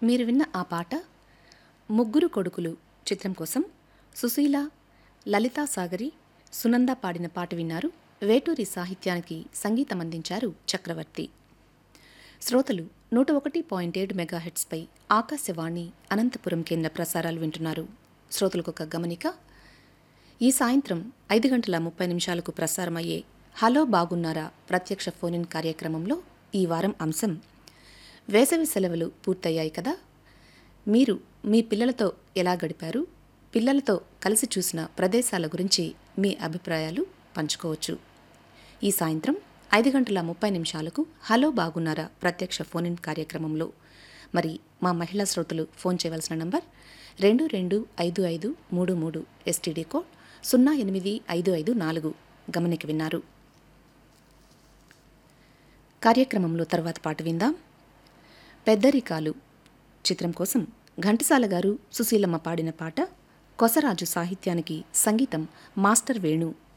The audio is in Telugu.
మీరు విన్న ఆ పాట ముగ్గురు కొడుకులు చిత్రం కోసం సుశీల లలితా సాగరి సునంద పాడిన పాట విన్నారు వేటూరి సాహిత్యానికి సంగీతం అందించారు చక్రవర్తి శ్రోతలు నూట ఒకటి పాయింట్ ఏడు మెగాహెట్స్పై ఆకాశవాణి అనంతపురం కేంద్ర ప్రసారాలు వింటున్నారు శ్రోతలకు ఒక గమనిక ఈ సాయంత్రం ఐదు గంటల ముప్పై నిమిషాలకు ప్రసారమయ్యే హలో బాగున్నారా ప్రత్యక్ష ఫోన్ ఇన్ కార్యక్రమంలో ఈ వారం అంశం వేసవి సెలవులు పూర్తయ్యాయి కదా మీరు మీ పిల్లలతో ఎలా గడిపారు పిల్లలతో కలిసి చూసిన ప్రదేశాల గురించి మీ అభిప్రాయాలు పంచుకోవచ్చు ఈ సాయంత్రం ఐదు గంటల ముప్పై నిమిషాలకు హలో బాగున్నారా ప్రత్యక్ష ఫోన్ ఇన్ కార్యక్రమంలో మరి మా మహిళా శ్రోతలు ఫోన్ చేయవలసిన నంబర్ రెండు రెండు ఐదు ఐదు మూడు మూడు ఎస్టీడీ కోడ్ సున్నా ఎనిమిది ఐదు ఐదు నాలుగు గమనిక విన్నారు కార్యక్రమంలో తర్వాత పాట విందాం పెద్దరికాలు చిత్రం కోసం ఘంటసాల గారు సుశీలమ్మ పాడిన పాట కొసరాజు సాహిత్యానికి సంగీతం మాస్టర్ వేణు